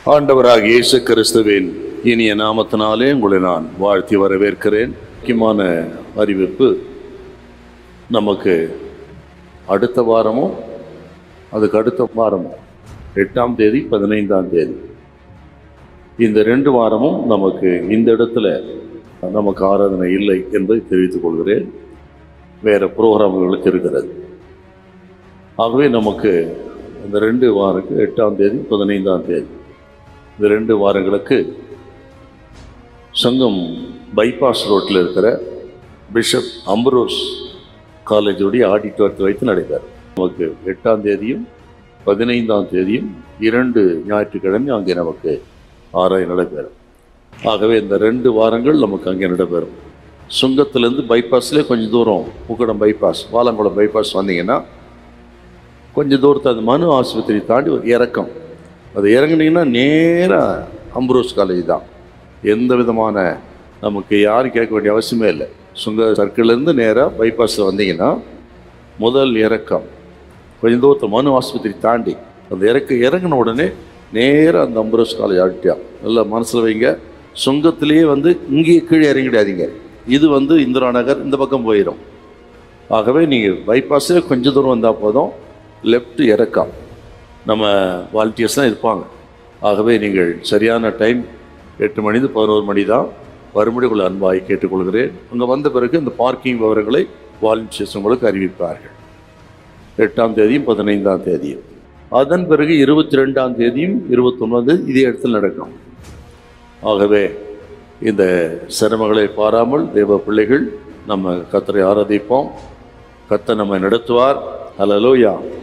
ஆண்டவராக இயேசு கிறிஸ்துவின் இனிய நாமத்தினாலே உங்களை நான் வாழ்த்தி வரவேற்கிறேன் முக்கியமான அறிவிப்பு நமக்கு அடுத்த வாரமும் அதுக்கு அடுத்த வாரமும் எட்டாம் தேதி பதினைந்தாம் தேதி இந்த ரெண்டு வாரமும் நமக்கு இந்த இடத்துல நமக்கு ஆராதனை இல்லை என்பதை தெரிவித்துக் கொள்கிறேன் வேற புரோகிராம்களுக்கு இருக்கிறது ஆகவே நமக்கு இந்த ரெண்டு வாரக்கு எட்டாம் தேதி பதினைந்தாம் தேதி இந்த ரெண்டு வாரங்களுக்கு சங்கம் பைபாஸ் ரோட்டில் இருக்கிற பிஷப் அம்பரோஸ் காலேஜுடைய ஆடிட்டோரியத்தை வைத்து நடைபெறும் நமக்கு எட்டாம் தேதியும் பதினைந்தாம் தேதியும் இரண்டு ஞாயிற்றுக்கிழமை அங்கே நமக்கு ஆராய் நடைபெறும் ஆகவே இந்த ரெண்டு வாரங்கள் நமக்கு அங்கே நடைபெறும் சுங்கத்திலேருந்து பைபாஸ்லேயே கொஞ்சம் தூரம் பூக்கடம் பைபாஸ் வாலங்குளம் பைபாஸ் வந்தீங்கன்னா கொஞ்சம் தூரத்தை அது மனு ஆஸ்பத்திரி தாண்டி ஒரு இறக்கம் அது இறங்குனீங்கன்னா நேராக அம்பரோஸ் காலேஜ் தான் எந்த விதமான நமக்கு யாரும் கேட்க வேண்டிய அவசியமே இல்லை சுங்க சர்க்கிள்லேருந்து நேராக பைபாஸில் வந்தீங்கன்னா முதல் இறக்கம் கொஞ்சம் தூரத்தை மனு ஆஸ்பத்திரி தாண்டி அந்த இறக்க இறங்கின உடனே நேராக அந்த அம்பரோஸ் காலேஜ் ஆடிட்டியா நல்லா மனசில் வைங்க சுங்கத்திலேயே வந்து இங்கேயே கீழே இறங்கிடாதீங்க இது வந்து இந்திரா நகர் இந்த பக்கம் போயிடும் ஆகவே நீங்கள் பைபாஸில் கொஞ்சம் தூரம் வந்தால் போதும் லெஃப்ட் இறக்கம் நம்ம வாலண்டியர்ஸ் தான் இருப்பாங்க ஆகவே நீங்கள் சரியான டைம் எட்டு மணி பதினோரு மணி தான் வரும்படி உள்ள அன்பாய் கேட்டுக்கொள்கிறேன் அங்கே வந்த பிறகு இந்த பார்க்கிங் விவரங்களை வாலண்டியர்ஸ் உங்களுக்கு அறிவிப்பார்கள் எட்டாம் தேதியும் பதினைந்தாம் தேதியும் அதன் பிறகு இருபத்தி ரெண்டாம் தேதியும் இருபத்தொன்னாம் தேதி இதே இடத்தில் நடக்கும் ஆகவே இந்த சிரமங்களை பாராமல் தேவ பிள்ளைகள் நம்ம கத்தரை ஆராதிப்போம் கத்தை நம்ம நடத்துவார் ஹலலோயா